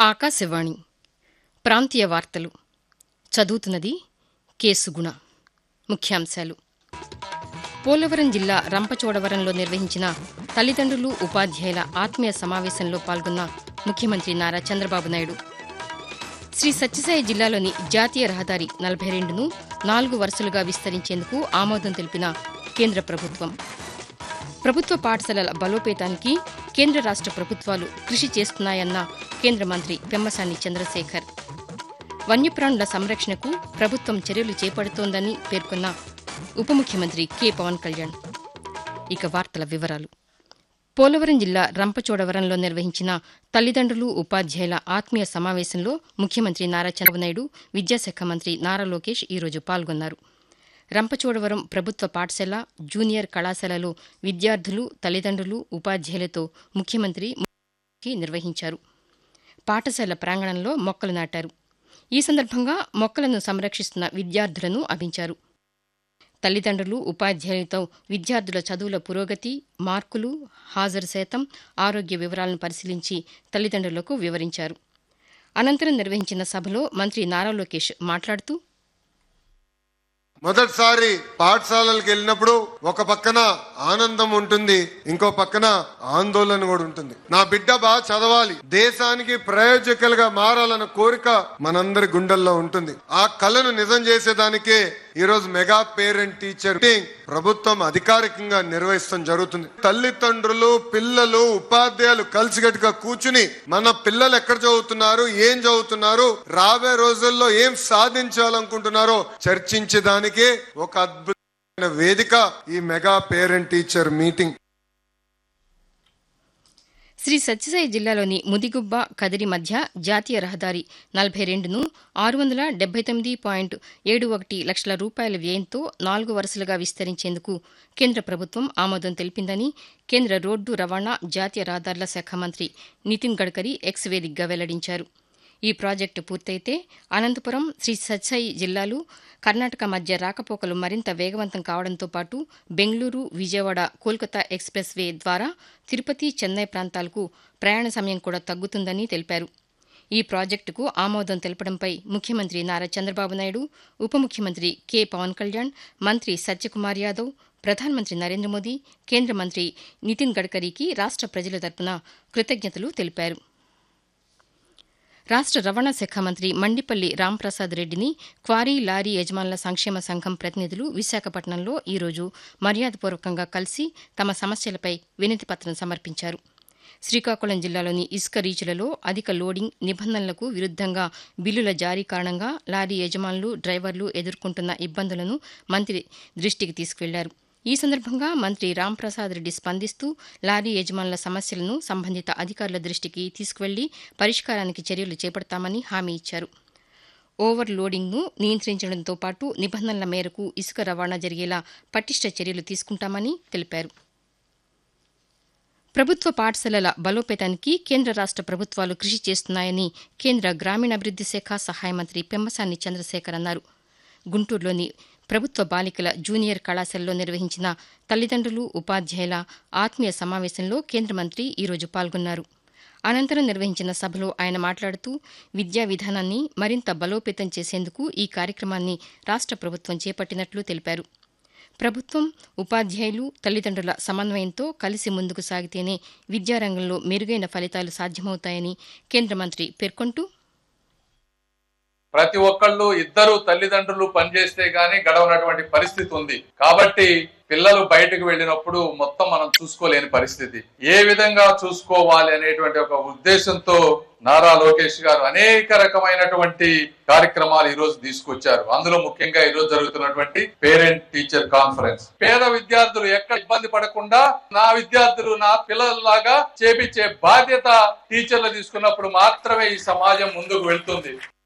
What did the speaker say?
ఆకాశవాణి ప్రాంతీయ వార్తలు చదువుతున్నది కేసుగుణ ముఖ్యాంశాలు పోలవరం జిల్లా రంపచోడవరంలో నిర్వహించిన తల్లిదండ్రులు ఉపాధ్యాయుల ఆత్మీయ సమావేశంలో పాల్గొన్న ముఖ్యమంత్రి నారా చంద్రబాబు నాయుడు శ్రీ సత్యసాయి జిల్లాలోని జాతీయ రహదారి నలభై రెండును నాలుగు వరుసలుగా విస్తరించేందుకు ఆమోదం తెలిపిన కేంద్ర ప్రభుత్వం ప్రభుత్వ పాఠశాలల బలోపేతానికి కేంద్ర రాష్ట ప్రభుత్వాలు కృషి చేస్తున్నాయన్న కేంద్ర మంత్రి పెమ్మసాని చంద్రశేఖర్ వన్యప్రాణుల సంరక్షణకు ప్రభుత్వం చర్యలు చేపడుతోందని పేర్కొన్న ఉప ముఖ్యమంత్రి కె పవన్ కళ్యాణ్ ఇక వార్తల వివరాలు పోలవరం జిల్లా రంపచోడవరంలో నిర్వహించిన తల్లిదండ్రులు ఉపాధ్యాయుల ఆత్మీయ సమావేశంలో ముఖ్యమంత్రి నారా చంద్రబాబు నాయుడు విద్యాశాఖ మంత్రి నారా లోకేష్ ఈరోజు పాల్గొన్నారు రంపచోడవరం ప్రభుత్వ పాఠశాల జూనియర్ కళాశాలలో విద్యార్థులు తల్లిదండ్రులు ఉపాధ్యాయులతో ముఖ్యమంత్రి నిర్వహించారు పాఠశాల ప్రాంగణంలో మొక్కలు నాటారు ఈ సందర్భంగా మొక్కలను సంరక్షిస్తున్న విద్యార్థులను అభించారు తల్లిదండ్రులు ఉపాధ్యాయులతో విద్యార్థుల చదువుల పురోగతి మార్కులు హాజరు శాతం ఆరోగ్య వివరాలను పరిశీలించి తల్లిదండ్రులకు వివరించారు అనంతరం నిర్వహించిన సభలో మంత్రి నారా లోకేష్ మాట్లాడుతూ మొదటిసారి పాఠశాలలకు వెళ్ళినప్పుడు ఒక పక్కన ఆనందం ఉంటుంది ఇంకో పక్కన ఆందోళన కూడా ఉంటుంది నా బిడ్డ బాగా చదవాలి దేశానికి ప్రయోజకులుగా మారాలన్న కోరిక మనందరి గుండెల్లో ఉంటుంది ఆ కళను నిజం చేసేదానికే ఈ రోజు మెగా పేరెంట్ టీచర్ మీటింగ్ ప్రభుత్వం అధికారికంగా నిర్వహిస్తాం జరుగుతుంది తల్లిదండ్రులు పిల్లలు ఉపాధ్యాయులు కలిసికట్టుగా కూర్చుని మన పిల్లలు ఎక్కడ చదువుతున్నారు ఏం చదువుతున్నారు రాబోయే రోజుల్లో ఏం సాధించాలనుకుంటున్నారో చర్చించడానికే ఒక అద్భుతమైన వేదిక ఈ mega parent teacher meeting Sri Sathya జిల్లాలోని ముదిగుబ్బ కదిరి మధ్య జాతీయ రహదారి నలభై రెండును ఆరు వందల డెబ్బై తొమ్మిది పాయింట్ ఏడు ఒకటి లక్షల రూపాయల వ్యయంతో నాలుగు వరుసలుగా విస్తరించేందుకు కేంద్ర ప్రభుత్వం ఆమోదం తెలిపిందని కేంద్ర రోడ్డు రవాణా జాతీయ రహదారుల శాఖ మంత్రి నితిన్ గడ్కరీ ఎక్స్ వేదికగా వెల్లడించారు ఈ ప్రాజెక్టు పూర్తయితే అనంతపురం శ్రీ సత్యసాయి జిల్లాలు కర్ణాటక మధ్య రాకపోకలు మరింత వేగవంతం కావడంతో పాటు బెంగళూరు విజయవాడ కోల్కతా ఎక్స్ప్రెస్ వే ద్వారా తిరుపతి చెన్నై ప్రాంతాలకు ప్రయాణ సమయం కూడా తగ్గుతుందని తెలిపారు ఈ ప్రాజెక్టుకు ఆమోదం తెలపడంపై ముఖ్యమంత్రి నారా చంద్రబాబు నాయుడు ఉప ముఖ్యమంత్రి కె పవన్ కళ్యాణ్ మంత్రి సత్యకుమార్ యాదవ్ ప్రధానమంత్రి నరేంద్ర మోదీ కేంద్ర మంత్రి నితిన్ గడ్కరీకి రాష్ట ప్రజల తరపున కృతజ్ఞతలు తెలిపారు రాష్ట రవాణా శాఖ మంత్రి మండిపల్లి రాంప్రసాద్ రెడ్డిని క్వారీ లారీ యజమానుల సంక్షేమ సంఘం ప్రతినిధులు విశాఖపట్నంలో ఈరోజు మర్యాదపూర్వకంగా కలిసి తమ సమస్యలపై వినతిపత్రం సమర్పించారు శ్రీకాకుళం జిల్లాలోని ఇసుక రీచులలో అధిక లోడింగ్ నిబంధనలకు విరుద్దంగా బిల్లుల జారీ కారణంగా లారీ యజమానులు డ్రైవర్లు ఎదుర్కొంటున్న ఇబ్బందులను మంత్రి దృష్టికి తీసుకువెళ్లారు ఈ సందర్భంగా మంత్రి రాంప్రసాద్ రెడ్డి స్పందిస్తూ లారీ యజమానుల సమస్యలను సంబంధిత అధికారుల దృష్టికి తీసుకువెళ్లి పరిష్కారానికి చర్యలు చేపడతామని హామీ ఇచ్చారు ఓవర్ లోడింగ్ను నియంత్రించడంతో పాటు నిబంధనల మేరకు ఇసుక రవాణా జరిగేలా పటిష్ట చర్యలు తీసుకుంటామని తెలిపారు ప్రభుత్వ పాఠశాలల బలోపేతానికి కేంద్ర రాష్ట ప్రభుత్వాలు కృషి చేస్తున్నాయని కేంద్ర గ్రామీణాభివృద్ది శాఖ సహాయ మంత్రి పెమ్మసాని చంద్రశేఖర్ అన్నారు గుంటూరులోని ప్రభుత్వ బాలికల జూనియర్ కళాశాలలో నిర్వహించిన తల్లిదండ్రులు ఉపాధ్యాయుల ఆత్మీయ సమావేశంలో కేంద్ర మంత్రి ఈరోజు పాల్గొన్నారు అనంతరం నిర్వహించిన సభలో ఆయన మాట్లాడుతూ విద్యా విధానాన్ని మరింత బలోపేతం చేసేందుకు ఈ కార్యక్రమాన్ని రాష్ట ప్రభుత్వం చేపట్టినట్లు తెలిపారు ప్రభుత్వం ఉపాధ్యాయులు తల్లిదండ్రుల సమన్వయంతో కలిసి ముందుకు సాగితేనే విద్యారంగంలో మెరుగైన ఫలితాలు సాధ్యమవుతాయని కేంద్ర మంత్రి పేర్కొంటూ ప్రతి ఒక్కళ్ళు ఇద్దరు తల్లిదండ్రులు పనిచేస్తే గానీ గడవనటువంటి పరిస్థితి ఉంది కాబట్టి పిల్లలు బయటకు వెళ్ళినప్పుడు మొత్తం మనం చూసుకోలేని పరిస్థితి ఏ విధంగా చూసుకోవాలి అనేటువంటి ఒక ఉద్దేశంతో నారా లోకేష్ గారు అనేక రకమైనటువంటి కార్యక్రమాలు ఈ రోజు తీసుకొచ్చారు అందులో ముఖ్యంగా ఈ రోజు జరుగుతున్నటువంటి పేరెంట్ టీచర్ కాన్ఫరెన్స్ పేద విద్యార్థులు ఎక్కడ ఇబ్బంది పడకుండా నా విద్యార్థులు నా పిల్లలలాగా చేపించే బాధ్యత టీచర్లు తీసుకున్నప్పుడు మాత్రమే ఈ సమాజం ముందుకు వెళ్తుంది